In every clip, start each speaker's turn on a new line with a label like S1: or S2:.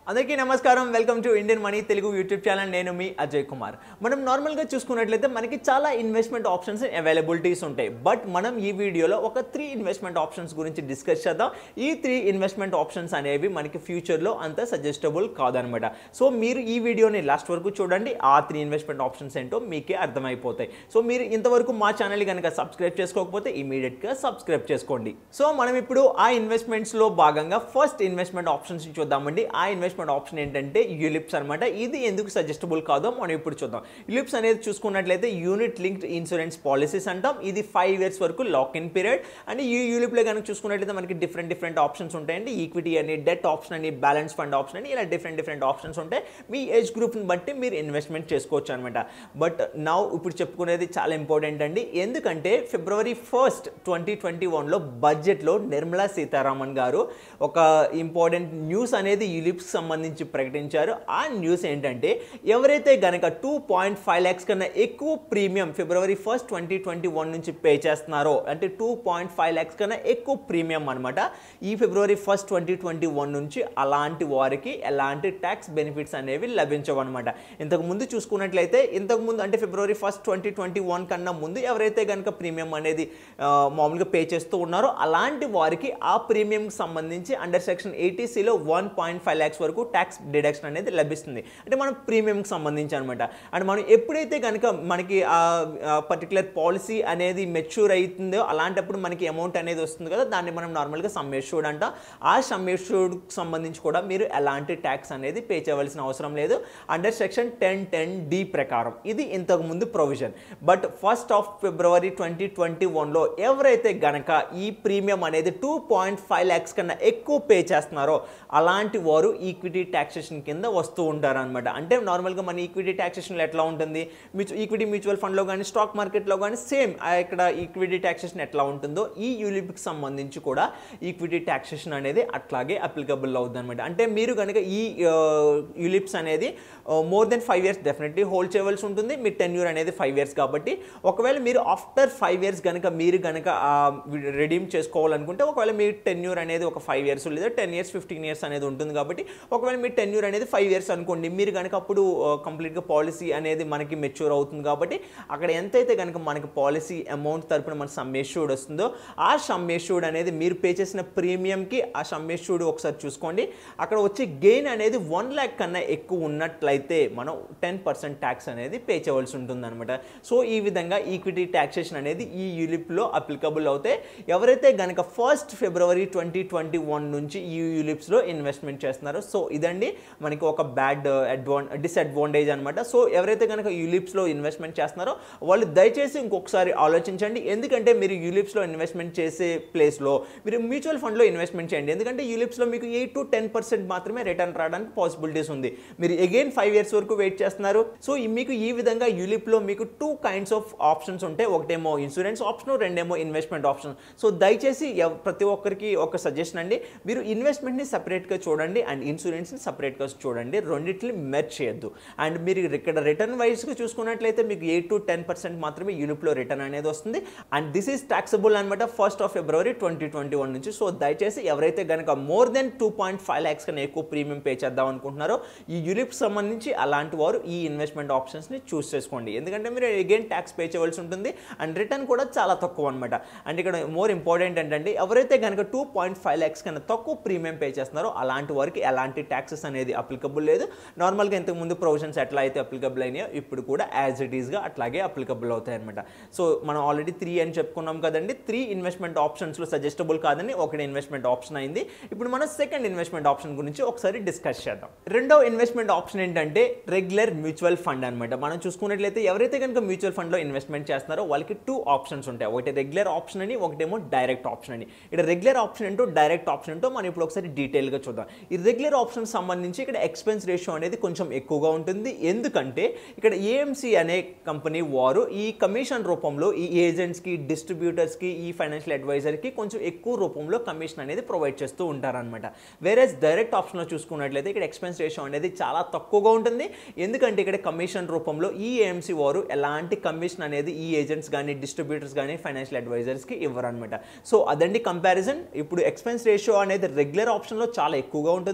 S1: అందరికీ నమస్కారం welcome to Indian money Telugu YouTube channel నేను మీ అజయ్ కుమార్ మనం నార్మల్గా చూసుకున్నట్లయితే మనకి చాలా ఇన్వెస్ట్మెంట్ ఆప్షన్స్ అవైలబిలిటీస్ ఉంటాయి బట్ మనం ఈ వీడియోలో ఒక త్రీ ఇన్వెస్ట్మెంట్ ఆప్షన్స్ గురించి డిస్కస్ చేద్దాం ఈ త్రీ ఇన్వెస్ట్మెంట్ ఆప్షన్స్ అనేవి మనకి ఫ్యూచర్లో అంత సజెస్టబుల్ కాదనమాట సో మీరు ఈ వీడియోని లాస్ట్ వరకు చూడండి ఆ త్రీ ఇన్వెస్ట్మెంట్ ఆప్షన్స్ ఏంటో మీకే అర్థమైపోతాయి సో మీరు ఇంతవరకు మా ఛానల్ కనుక సబ్స్క్రైబ్ చేసుకోకపోతే ఇమీడియట్గా సబ్స్క్రైబ్ చేసుకోండి సో మనం ఇప్పుడు ఆ ఇన్వెస్ట్మెంట్స్లో భాగంగా ఫస్ట్ ఇన్వెస్ట్మెంట్ ఆప్షన్స్ చూద్దామండి ఆ ఇన్వెస్ట్మెంట్ ఆప్షన్ ఏంటంటే యూలిప్స్ అనమాట ఇది ఎందుకు సజెస్టబుల్ కాదో మనం ఇప్పుడు చూద్దాం యూలిప్స్ అనేది చూసుకున్నట్లయితే యూనిట్ లింక్డ్ ఇన్సూరెన్స్ పాలసీస్ అంటాం ఇది ఫైవ్ ఇయర్స్ వరకు లాక్ ఇన్ పీరియడ్ అండ్ ఈ యూలిప్లో కనుక చూసుకున్నట్లయితే మనకి డిఫరెంట్ డిఫరెంట్ ఆప్షన్స్ ఉంటాయండి ఈక్విటీ అని డెట్ ఆప్షన్ అని బ్యాలెన్స్ ఫండ్ ఆప్షన్ అని ఇలా డిఫరెంట్ డిఫరెంట్ ఆప్షన్స్ ఉంటాయి మీ ఏజ్ గ్రూప్ని బట్టి మీరు ఇన్వెస్ట్మెంట్ చేసుకోవచ్చు అనమాట బట్ నా ఇప్పుడు చెప్పుకునేది చాలా ఇంపార్టెంట్ అండి ఎందుకంటే ఫిబ్రవరి ఫస్ట్ ట్వంటీ ట్వంటీ వన్లో బడ్జెట్లో నిర్మలా సీతారామన్ గారు ఒక ఇంపార్టెంట్ న్యూస్ అనేది యూలిప్స్ సంబంధించి ప్రకటించారు ఆ న్యూస్ ఏంటంటే ఎవరైతే గనక టూ పాయింట్ ఫైవ్ ల్యాక్స్ కన్నా ఎక్కువ premium February first twenty twenty one నుంచి పే చేస్తున్నారో అంటే టూ పాయింట్ ఫైవ్ ల్యాక్స్ కన్నా ఎక్కువ ప్రీమియం అనమాట ఈ February first twenty twenty one నుంచి అలాంటి వారికి ఎలాంటి ట్యాక్స్ బెనిఫిట్స్ అనేవి లభించవు అనమాట ఇంతకు ముందు చూసుకున్నట్లయితే ఇంతకు ముందు అంటే February first twenty twenty one కన్నా ముందు ఎవరైతే కనుక ప్రీమియం అనేది ఆ, మామూలుగా పే చేస్తూ ఉన్నారో అలాంటి వారికి ఆ ప్రీమియంకి సంబంధించి అండర్ సెక్షన్ ఎయిటీసీలో వన్ పాయింట్ ఫైవ్ ల్యాక్స్ వరకు ట్యాక్స్ డిడక్షన్ అనేది లభిస్తుంది అంటే మనం ప్రీమియంకి సంబంధించి అనమాట అండ్ మనం ఎప్పుడైతే కనుక మనకి ఆ పర్టికులర్ పాలసీ అనేది మెచ్యూర్ అవుతుందో అలాంటప్పుడు మనకి అమౌంట్ అనేది వస్తుంది కదా దాన్ని మనం నార్మల్గా సమ్మెష్యూడ్ అంట ఆ సమ్మెష్యూడ్కి సంబంధించి కూడా మీరు ఎలాంటి ట్యాక్స్ అనేది పే చేయవలసిన అవసరం లేదు under section ten ten D ప్రకారం ఇది ఇంతకు ముందు provision but first of February twenty twenty వన్లో ఎవరైతే గనక ఈ ప్రీమియం అనేది టూ పాయింట్ ఫైవ్ ల్యాక్స్ కన్నా ఎక్కువ పే చేస్తున్నారో అలాంటి వారు ఈక్విటీ ట్యాక్సేషన్ కింద వస్తూ ఉంటారు అనమాట అంటే నార్మల్గా మన ఈక్విటీ ట్యాక్సేషన్లో ఎట్లా ఉంటుంది మ్యూచు ఈక్విటీ మ్యూచువల్ ఫండ్లో కానీ స్టాక్ మార్కెట్లో కానీ సేమ్ ఇక్కడ ఈక్విటీ ట్యాక్సేషన్ ఎట్లా ఉంటుందో ఈ యూలిప్కి సంబంధించి కూడా ఈక్విటీ ట్యాక్సేషన్ అనేది అట్లాగే అప్లికబుల్ అవుతుంది అనమాట అంటే మీరు కనుక ఈ యూలిప్స్ అనేది more than five years definitely hold చేయవలసి ఉంటుంది మీ టెన్యూర్ అనేది ఫైవ్ ఇయర్స్ కాబట్టి ఒకవేళ మీరు ఆఫ్టర్ ఫైవ్ ఇయర్స్ కనుక మీరు కనుక రెడీమ్ చేసుకోవాలనుకుంటే ఒకవేళ మీ టెన్యూర్ అనేది ఒక ఫైవ్ ఇయర్స్ లేదా టెన్ ఇయర్స్ ఫిఫ్టీన్ ఇయర్స్ అనేది ఉంటుంది కాబట్టి ఒకవేళ మీ టెన్యూర్ అనేది ఫైవ్ ఇయర్స్ అనుకోండి మీరు కనుక అప్పుడు కంప్లీట్గా పాలసీ అనేది మనకి మెచ్యూర్ అవుతుంది కాబట్టి అక్కడ ఎంతైతే కనుక మనకి పాలసీ అమౌంట్ తరపున మన సమ్మేష్యూడ్ వస్తుందో ఆ సమ్మేష్యూడ్ అనేది మీరు పే చేసిన ప్రీమియంకి ఆ సమ్మేష్యూడ్ ఒకసారి చూసుకోండి అక్కడ వచ్చే గెయిన్ అనేది వన్ ల్యాక్ కన్నా ఎక్కువ ఉన్నట్లయితే మనం టెన్ పర్సెంట్ ట్యాక్స్ అనేది పే చేయవలసి ఉంటుంది అనమాట సో ఈ విధంగా ఈక్విటీ ట్యాక్సేషన్ అనేది ఈ యూలిప్లో అప్లికబుల్ అవుతాయి ఎవరైతే గనక first February twenty twenty one నుంచి ఈ యూలిప్స్లో ఇన్వెస్ట్మెంట్ చేస్తున్నారో సో ఇదండి మనకి ఒక బ్యాడ్ అడ్వాన్ డిసడ్వాంటేజ్ అనమాట సో ఎవరైతే కనుక యూలిప్స్లో ఇన్వెస్ట్మెంట్ చేస్తున్నారో వాళ్ళు దయచేసి ఇంకొకసారి ఆలోచించండి ఎందుకంటే మీరు యూలిప్స్లో ఇన్వెస్ట్మెంట్ చేసే ప్లేస్లో మీరు మ్యూచువల్ ఫండ్లో ఇన్వెస్ట్మెంట్ చేయండి ఎందుకంటే యూలిప్స్లో మీకు ఎయిట్ టు టెన్ పర్సెంట్ మాత్రమే రిటర్న్ రావడానికి పాసిబిలిటీస్ ఉంది మీరు అగైన్ ఫైవ్ ఇయర్స్ వరకు వెయిట్ చేస్తున్నారు సో ఈ- మీకు ఈ విధంగా యూలిప్లో మీకు టూ కైండ్స్ ఆఫ్ ఆప్షన్స్ ఉంటాయి ఒకటేమో ఇన్సూరెన్స్ ఆప్షన్ రెండేమో ఇన్వెస్ట్మెంట్ ఆప్షన్ సో దయచేసి ఎవ్- ప్రతి ఒక్కరికి ఒక సజెషన్ అండి మీరు ఇన్వెస్ట్మెంట్ని సపరేట్గా చూడండి అండ్ ఇన్సూరెన్స్ని సపరేట్గా చూడండి రెండింటిని మెర్చ్ చేయొద్దు అండ్ మీరు ఇక్కడ రిటర్న్ వైజ్గా చూసుకున్నట్లయితే మీకు ఎయిట్ టు టెన్ పర్సెంట్ మాత్రమే యూనిప్లో రిటర్న్ అనేది వస్తుంది అండ్ దిస్ ఈస్ టాక్సబుల్ అనమాట first of February twenty twenty one నుంచి సో దయచేసి ఎవరైతే కనుక more than two point five lakhs కన్నా ఎక్కువ ప్రీమియం పే చేద్దాం అనుకుంటున్నారో ఈ యూనిప్ సంబంధించి అలాంటి వారు ఈ ఇన్వెస్ట్మెంట్ ఆప్షన్స్ని చూస్ చేసుకోండి ఎందుకంటే మీరు అగైన్ ట్యాక్స్ పే చేయవలసి ఉంటుంది అండ్ రిటర్న్ కూడా చాలా తక్కువ అనమాట అండ్ ఇక్కడ మోర్ ఇంపార్టెంట్ ఏంటంటే ఎవరైతే కనుక టూ పాయింట్ ఫైవ్ ల్యాక్స్ కన్నా తక్కువ ప్రీమియం పే చేస్తున్నారో అలాంటి వారికి ఎలాంటి ట్యాక్సెస్ అనేది అప్లికబుల్ లేదు నార్మల్గా ఇంతకుముందు ప్రొవిజన్స్ ఎట్లా అయితే అప్లికబుల్ అయినాయో ఇప్పుడు కూడా యాజ్ ఇట్ ఈస్గా అట్లాగే అప్లికబుల్ అవుతాయి అనమాట సో మనం ఆల్రెడీ త్రీ అని చెప్పుకున్నాం కదండి త్రీ ఇన్వెస్ట్మెంట్ ఆప్షన్స్లో సజెస్టబుల్ కాదని ఒకటి ఇన్వెస్ట్మెంట్ ఆప్షన్ అయింది ఇప్పుడు మనం సెకండ్ ఇన్వెస్ట్మెంట్ ఆప్షన్ గురించి ఒకసారి డిస్కస్ చేద్దాం రెండో ఇన్వెస్ట్మెంట్ ఆప్షన్ ఏంటంటే రెగ్యులర్ మ్యూచువల్ ఫండ్ అనమాట మనం చూసుకున్నట్లయితే ఎవరైతే కనుక మ్యూచువల్ ఫండ్లో ఇన్వెస్ట్మెంట్ చేస్తున్నారో వాళ్ళకి టూ ఆప్షన్స్ ఉంటాయి ఒకటి రెగ్యులర్ ఆప్షన్ అని ఒకటేమో డైరెక్ట్ ఆప్షన్ అని ఇక్కడ రెగ్యులర్ ఆప్షన్ ఏంటో డైరెక్ట్ ఆప్షన్ ఏంటో మనం ఇప్పుడు ఒకసారి డీటెయిల్గా చూద్దాం ఈ రెగ్యులర్ ఆప్షన్ సంబంధించి ఇక్కడ ఎక్స్పెన్స్ రేషియో అనేది కొంచెం ఎక్కువగా ఉంటుంది ఎందుకంటే ఇక్కడ ఏఎంసీ అనే కంపెనీ వారు ఈ కమిషన్ రూపంలో ఈ ఏజెంట్స్కి డిస్ట్రిబ్యూటర్స్కి ఈ ఫైనాన్షియల్ అడ్వైజర్కి కొంచెం ఎక్కువ రూపంలో కమిషన్ అనేది ప్రొవైడ్ చేస్తూ ఉంటారనమాట వేరే డైరెక్ట్ ఆప్షన్లో చూసుకున్నట్లయితే ఇక్కడ ఎక్స్పెన్స్ రేషియో అనేది చాలా తక్కువగా ఉంటుంది ఎందుకంటే ఇక్కడ కమిషన్ రూపంలో ఈ ఏఎంసీ వారు ఎలాంటి కమిషన్ అనేది ఈ ఏజెంట్స్ కానీ డిస్ట్రిబ్యూటర్స్ కానీ ఫైనాన్షియల్ అడ్వైజర్స్కి ఇవ్వరనమాట సో అదండి కంపారిజన్ ఇప్పుడు ఎక్స్పెన్స్ రేషియో అనేది రెగ్యులర్ ఆప్షన్లో చాలా ఎక్కువగా ఉంటుంది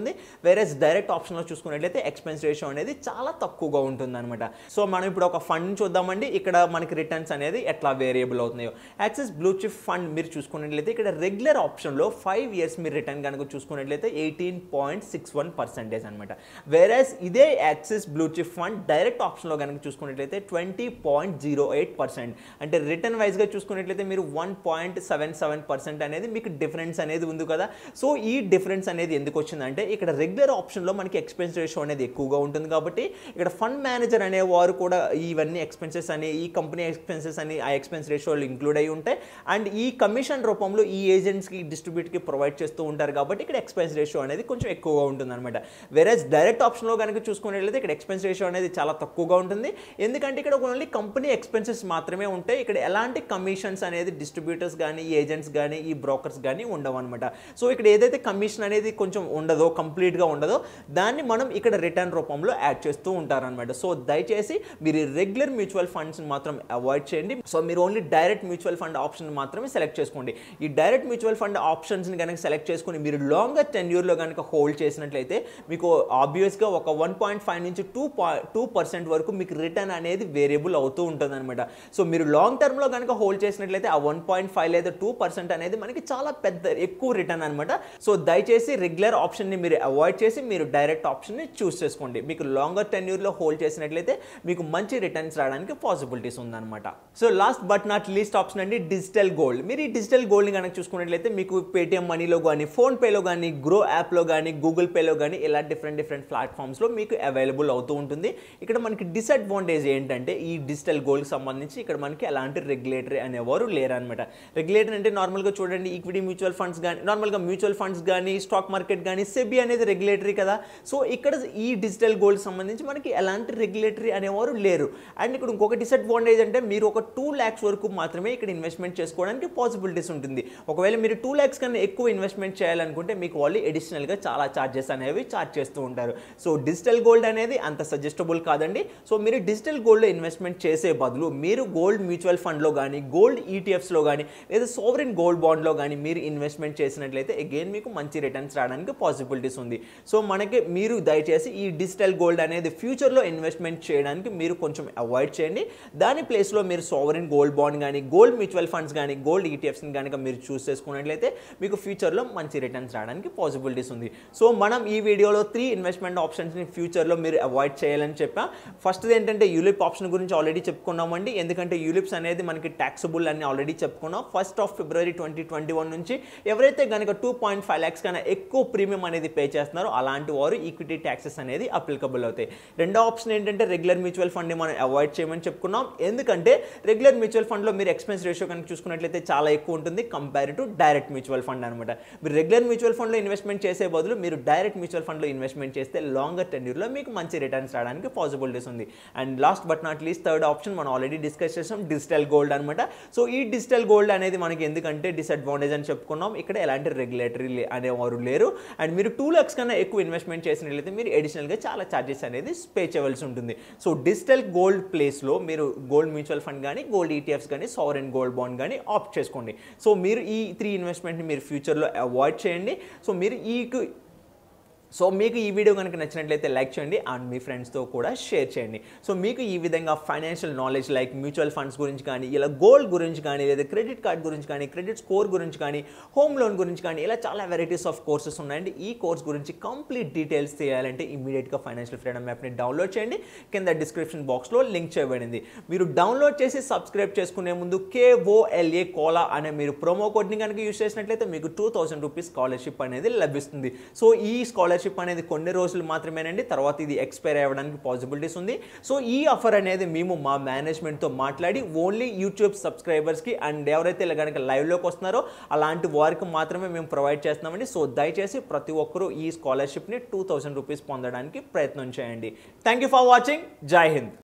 S1: వేరే డైరెక్ట్ ఆప్షన్లో చూసుకున్నట్లయితే ఎక్స్పెన్స్ రేషియో అనేది చాలా తక్కువగా ఉంటుంది అనమాట సో మనం ఇప్పుడు ఒక ఫండ్ చూద్దామండి ఇక్కడ మనకి రిటర్న్స్ అనేది ఎట్లా వేరియబుల్ అవుతున్నాయో యాక్సిస్ బ్లూ చిప్ ఫండ్ మీరు చూసుకున్నట్లయితే ఇక్కడ రెగ్యులర్ ఆప్షన్లో ఫైవ్ ఇయర్స్ మీరు రిటర్న్ కనుక చూసుకున్నట్లయితే eighteen point six one percentage అనమాట వేరేస్ ఇదే Axis blue chip fund direct ఆప్షన్లో కనుక చూసుకున్నట్లయితే twenty point zero eight percent అంటే రిటర్న్ వైజ్గా చూసుకున్నట్లయితే మీరు one point seven seven percent అనేది మీకు డిఫరెన్స్ అనేది ఉంది కదా సో ఈ డిఫరెన్స్ అనేది ఎందుకు వచ్చిందంటే ఇక్కడ రెగ్యులర్ ఆప్షన్లో మనకి ఎక్స్పెన్స్ రేషియో అనేది ఎక్కువగా ఉంటుంది కాబట్టి ఇక్కడ ఫండ్ మేనేజర్ అనేవారు కూడా ఇవన్నీ ఎక్స్పెన్సెస్ అని ఈ కంపెనీ ఎక్స్పెన్సెస్ అని ఆ ఎక్స్పెన్స్ రేషియోలు ఇంక్లూడ్ అయి ఉంటాయి అండ్ ఈ కమిషన్ రూపంలో ఈ ఏజెంట్స్కి డిస్ట్రిబ్యూట్కి ప్రొవైడ్ చేస్తూ ఉంటారు కాబట్టి ఇక్కడ ఎక్స్పెన్స్ రేషియో అనేది కొంచెం ఎక్కువగా ఉంటుంది అనమాట వేరే డైరెక్ట్ ఆప్షన్లో కనుక చూసుకున్నట్లయితే ఇక్కడ ఎక్స్పెన్స్ రేషియో అనేది చాలా తక్కువగా ఉంటుంది ఎందుకంటే ఇక్కడ ఓన్లీ కంపెనీ ఎక్స్పెన్సెస్ మాత్రమే ఉంటాయి ఇక్కడ ఎలాంటి కమిషన్స్ అనేది డిస్ట్రిబ్యూటర్స్ కానీ ఏజెంట్స్ కానీ ఈ బ్రోకర్స్ కానీ ఉండవు అనమాట సో ఇక్కడ ఏదైతే కమిషన్ అనేది కొంచెం ఉండదో కంప్లీట్గా ఉండదో దాన్ని మనం ఇక్కడ రిటర్న్ రూపంలో యాడ్ చేస్తూ ఉంటారనమాట సో దయచేసి మీరు రెగ్యులర్ మ్యూచువల్ ఫండ్స్ మాత్రం అవాయిడ్ చేయండి సో మీరు only direct mutual fund option మాత్రమే సెలెక్ట్ చేసుకోండి ఈ డైరెక్ట్ మ్యూచువల్ ఫండ్ ఆప్షన్స్ని కనుక సెలెక్ట్ చేసుకుని మీరు లాంగర్ టెన్యూర్లో కనుక హోల్డ్ చేసినట్లయితే మీకు ఆబ్వియస్గా ఒక వన్ పాయింట్ ఫైవ్ నుంచి టూ టూ పర్సెంట్ వరకు మీకు రిటర్న్ అనేది వేరియబుల్ అవుతూ ఉంటుంది అనమాట సో మీరు లాంగ్ టర్మ్లో కనుక హోల్డ్ చేసినట్లయితే ఆ వన్ పాయింట్ ఫైవ్ లేదా టూ పర్సెంట్ అనేది మనకి చాలా పెద్ద ఎక్కువ రిటర్న్ అనమాట సో దయచేసి రెగ్యులర్ ఆప్షన్ని మీరు అవాయిడ్ చేసి మీరు డైరెక్ట్ ఆప్షన్ని చూస్ చేసుకోండి మీకు లాంగర్ టెన్యూర్లో హోల్డ్ చేసినట్లయితే మీకు మంచి రిటర్న్స్ రావడానికి పాసిబిలిటీస్ ఉందన్నమాట so last but not least option అండి డిజిటల్ గోల్డ్ మీరు ఈ డిజిటల్ గోల్డ్ని కనుక చూసుకున్నట్లయితే మీకు పేటిఎం మనీలో కానీ ఫోన్పేలో కానీ గ్రో యాప్లో కానీ గూగుల్ పేలో కానీ ఇలా డిఫరెంట్ డిఫరెంట్ ప్లాట్ఫామ్స్లో మీకు అవైలబుల్ అవుతూ ఉంటుంది ఇక్కడ మనకి డిసడ్వాంటేజ్ ఏంటంటే ఈ డిజిటల్ గోల్డ్కి సంబంధించి ఇక్కడ మనకి ఎలాంటి రెగ్యులేటరీ అనేవారు లేరనమాట రెగ్యులేటర్ అంటే నార్మల్గా చూడండి ఈక్విటీ మ్యూచువల్ ఫండ్స్ కానీ నార్మల్గా మ్యూచువల్ ఫండ్స్ కానీ స్టాక్ మార్కెట్ కానీ సెబీ అనేది రెగ్యులేటరీ కదా సో ఇక్కడ ఈ డిజిటల్ గోల్డ్ సంబంధించి మనకి ఎలాంటి రెగ్యులేటరీ అనేవారు లేరు అండ్ ఇక్కడ ఇంకొక డిసడ్వాంటేజ్ అంటే మీరు ఒక టూ ల్యాక్స్ వరకు మాత్రమే ఇక్కడ ఇన్వెస్ట్మెంట్ చేసుకోవడానికి పాసిబిలిటీస్ ఉంటుంది ఒకవేళ మీరు టూ ల్యాక్స్ కన్నా ఎక్కువ ఇన్వెస్ట్మెంట్ చేయాలనుకుంటే మీకు వాళ్ళు అడిషనల్గా చాలా ఛార్జెస్ అనేవి ఛార్జ్ చేస్తూ ఉంటారు సో డిజిటల్ గోల్డ్ అనేది అంత సజెస్టబుల్ కాదండి సో మీరు డిజిటల్ గోల్డ్లో ఇన్వెస్ట్మెంట్ చేసే బదులు మీరు గోల్డ్ మ్యూచువల్ ఫండ్లో కానీ గోల్డ్ ఈటీఎఫ్స్లో కానీ లేదా సోవరిన్ గోల్డ్ బాండ్లో కానీ మీరు ఇన్వెస్ట్మెంట్ చేసినట్లయితే అగైన్ మీకు మంచి రిటర్న్స్ రావడానికి పాసిబిలిటీస్ ఉంది సో మనకి మీరు దయచేసి ఈ డిజిటల్ గోల్డ్ అనేది ఫ్యూచర్లో ఇన్వెస్ట్మెంట్ చేయడానికి మీరు కొంచెం అవాయిడ్ చేయండి దాని ప్లేస్లో మీరు సోవరిన్ గోల్డ్ బాండ్ కానీ గోల్డ్ మ్యూచువల్ ఫండ్స్ కానీ గోల్డ్ ఈటీఎఫ్స్ని కనుక మీరు చూస్ చేసుకున్నట్లయితే మీకు ఫ్యూచర్లో మంచి రిటర్న్స్ రావడానికి పాసిబిలిటీస్ ఉంది సో మనం ఈ వీడియోలో త్రీ ఇన్వెస్ట్మెంట్ ఆప్షన్స్ని ఫ్యూచర్లో మీరు అవాయిడ్ చేయాలని చెప్పా ఫస్ట్ ఏంటంటే యూలిప్ ఆప్షన్ గురించి ఆల్రెడీ చెప్పుకున్నామండి ఎందుకంటే యూలిప్స్ అనేది మనకి ట్యాక్సబుల్ అని ఆల్రెడీ చెప్పుకున్నాం first of February twenty twenty one నుంచి ఎవరైతే కనుక టూ పాయింట్ ఫైవ్ ల్యాక్స్ కన్నా ఎక్కువ ప్రీమియం అనేది పే చేస్తున్నారో అలాంటి వారు ఈక్విటీ ట్యాక్సెస్ అనేది అప్లికబుల్ అవుతాయి రెండో ఆప్షన్ ఏంటంటే రెగ్యులర్ మ్యూచువల్ ఫండ్ని మనం అవాయిడ్ చేయమని చెప్పుకున్నాం ఎందుకంటే రెగ్యులర్ మ్యూచువల్ ఫండ్లో మీరు ఎక్స్పెన్స్ రేషియో కనుక చూసుకున్నట్లయితే చాలా ఎక్కువ ఉంటుంది compare to direct mutual fund అనమాట మీరు రెగ్యులర్ మ్యూచువల్ ఫండ్లో ఇన్వెస్ట్మెంట్ చేసే బదులు మీరు డైరెక్ట్ మ్యూచువల్ ఫండ్లో ఇన్వెస్ట్మెంట్ చేస్తే లాంగర్ టెన్యూర్లో మీకు మంచి రిటర్న్స్ రావడానికి పాసిబిలిటీస్ ఉంది and last but not least third option మనం ఆల్రెడీ డిస్కస్ చేసాం డిజిటల్ గోల్డ్ అనమాట సో ఈ డిజిటల్ గోల్డ్ అనేది మనకి ఎందుకంటే డిసడ్వాంటేజ్ అని చెప్పుకున్నాం ఇక్కడ ఎలాంటి రెగ్యులేటరీ అనేవారు లేరు అండ్ మీరు టూ లాక్స్ కన్నా ఎక్కువ ఇన్వెస్ట్మెంట్ చేసినట్లయితే మీరు అడిషనల్గా చాలా ఛార్జెస్ అనేది పే చేయవలసి ఉంటుంది సో డిజిటల్ గోల్డ్ ప్లేస్లో మీరు గోల్డ్ మ్యూచువల్ ఫండ్ కానీ గోల్డ్ ఈటీఎఫ్స్ కానీ సావరెన్ గోల్డ్ బాండ్ కానీ ఆప్ట్ చేసుకోండి సో మీరు ఈ త్రీ ఇన్వెస్ట్మెంట్ని మీరు ఫ్యూచర్లో అవాయిడ్ చేయండి సో మీరు ఈ సో మీకు ఈ వీడియో కనుక నచ్చినట్లయితే లైక్ చేయండి అండ్ మీ ఫ్రెండ్స్తో కూడా షేర్ చేయండి సో మీకు ఈ విధంగా financial knowledge like mutual funds గురించి కానీ ఇలా గోల్డ్ గురించి కానీ లేదా క్రెడిట్ కార్డ్ గురించి కానీ క్రెడిట్ స్కోర్ గురించి కానీ హోమ్ లోన్ గురించి కానీ ఇలా చాలా వెరైటీస్ ఆఫ్ కోర్సెస్ ఉన్నాయండి ఈ కోర్స్ గురించి కంప్లీట్ డీటెయిల్స్ చేయాలంటే ఇమీడియట్గా ఫైనాన్షియల్ ఫ్రీడమ్ యాప్ని డౌన్లోడ్ చేయండి కింద డిస్క్రిప్షన్ బాక్స్లో లింక్ చేయబడింది మీరు డౌన్లోడ్ చేసి సబ్స్క్రైబ్ చేసుకునే ముందు కేఓఎల్ఏ కోలా అనే మీరు ప్రోమో కోడ్ని కనుక యూస్ చేసినట్లయితే మీకు టూ థౌసండ్ రూపీస్ స్కాలర్షిప్ అనేది లభిస్తుంది సో ఈ స్కాలర్షిప్ అనేది కొన్ని రోజులు మాత్రమేనండి తర్వాత ఇది ఎక్స్పైర్ అవ్వడానికి పాసిబిలిటీస్ ఉంది సో ఈ ఆఫర్ అనేది మేము మా మేనేజ్మెంట్తో మాట్లాడి ఓన్లీ యూట్యూబ్ సబ్స్క్రైబర్స్కి అండ్ ఎవరైతే ఇలా కనుక లైవ్లోకి వస్తున్నారో అలాంటి వారికి మాత్రమే మేము ప్రొవైడ్ చేస్తున్నామండి సో దయచేసి ప్రతి ఒక్కరూ ఈ స్కాలర్షిప్ని టూ థౌసండ్ రూపీస్ పొందడానికి ప్రయత్నం చేయండి థ్యాంక్ యూ ఫర్ వాచింగ్ జై హింద్